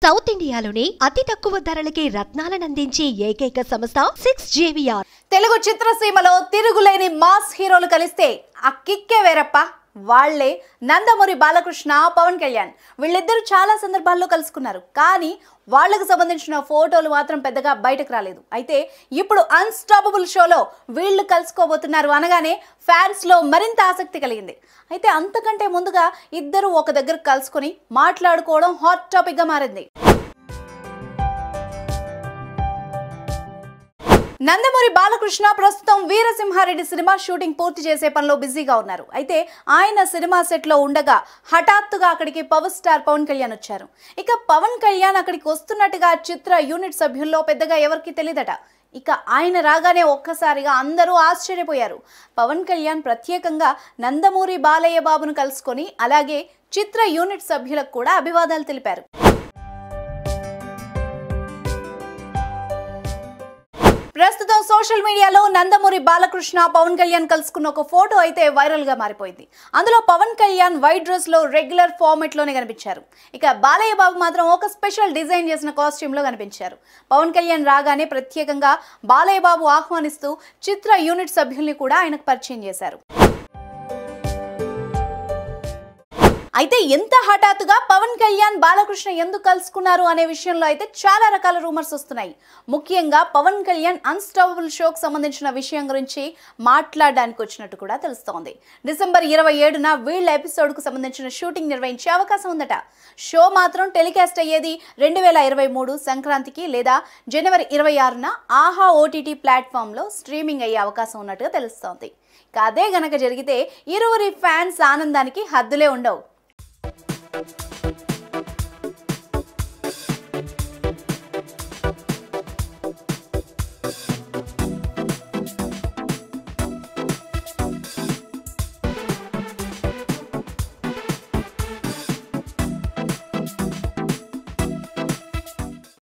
south ఇండియాలోనే అతి తక్కువ ధరలకి రత్నాలనందించే ఏకైక సంస్థ సిక్స్ జేవిఆర్ తెలుగు చిత్రసీమలో తిరుగులేని మాస్ హీరోలు కలిస్తే ఆ కిక్కే వేరప్ప వాళ్లే నందమూరి బాలకృష్ణ పవన్ కళ్యాణ్ వీళ్ళిద్దరూ చాలా సందర్భాల్లో కలుసుకున్నారు కానీ వాళ్ళకు సంబంధించిన ఫోటోలు మాత్రం పెద్దగా బయటకు రాలేదు అయితే ఇప్పుడు అన్స్టాపబుల్ షోలో వీళ్ళు కలుసుకోబోతున్నారు అనగానే ఫ్యాన్స్ లో మరింత ఆసక్తి కలిగింది అయితే అంతకంటే ముందుగా ఇద్దరు ఒక దగ్గర కలుసుకొని మాట్లాడుకోవడం హాట్ టాపిక్ గా మారింది నందమూరి బాలకృష్ణ ప్రస్తుతం వీరసింహారెడ్డి సినిమా షూటింగ్ పూర్తి చేసే పనిలో బిజీగా ఉన్నారు అయితే ఆయన సినిమా సెట్ లో ఉండగా హఠాత్తుగా అక్కడికి పవర్ స్టార్ పవన్ కళ్యాణ్ వచ్చారు ఇక పవన్ కళ్యాణ్ అక్కడికి వస్తున్నట్టుగా చిత్ర యూనిట్ సభ్యుల్లో పెద్దగా ఎవరికి తెలియదట ఇక ఆయన రాగానే ఒక్కసారిగా అందరూ ఆశ్చర్యపోయారు పవన్ కళ్యాణ్ ప్రత్యేకంగా నందమూరి బాలయ్య బాబును కలుసుకొని అలాగే చిత్ర యూనిట్ సభ్యులకు కూడా అభివాదాలు తెలిపారు ప్రస్తుతం సోషల్ మీడియాలో నందమూరి బాలకృష్ణ పవన్ కళ్యాణ్ కలుసుకున్న ఒక ఫోటో అయితే వైరల్ గా మారిపోయింది అందులో పవన్ కళ్యాణ్ వైట్ డ్రెస్ లో రెగ్యులర్ ఫార్మెట్ లోనే కనిపించారు ఇక బాలయ్య బాబు మాత్రం ఒక స్పెషల్ డిజైన్ చేసిన కాస్ట్యూమ్ లో కనిపించారు పవన్ కళ్యాణ్ రాగానే ప్రత్యేకంగా బాలయ్య బాబు ఆహ్వానిస్తూ చిత్ర యూనిట్ సభ్యుల్ని కూడా ఆయనకు పరిచయం చేశారు అయితే ఎంత హఠాత్తుగా పవన్ కళ్యాణ్ బాలకృష్ణ ఎందుకు కలుసుకున్నారు అనే విషయంలో అయితే చాలా రకాల రూమర్స్ వస్తున్నాయి ముఖ్యంగా పవన్ కళ్యాణ్ అన్స్టాపబుల్ షోకి సంబంధించిన విషయం గురించి మాట్లాడడానికి వచ్చినట్టు కూడా తెలుస్తోంది డిసెంబర్ ఇరవై ఏడున వీళ్ళ ఎపిసోడ్కు సంబంధించిన షూటింగ్ నిర్వహించే అవకాశం ఉందట షో మాత్రం టెలికాస్ట్ అయ్యేది రెండు వేల ఇరవై మూడు సంక్రాంతికి లేదా జనవరి ఇరవై ఆరున ఆహా ఓటీటీ ప్లాట్ఫామ్లో స్ట్రీమింగ్ అయ్యే అవకాశం ఉన్నట్టుగా తెలుస్తోంది ఇక అదే గనక జరిగితే ఇరువురి ఫ్యాన్స్ ఆనందానికి హద్దులే ఉండవు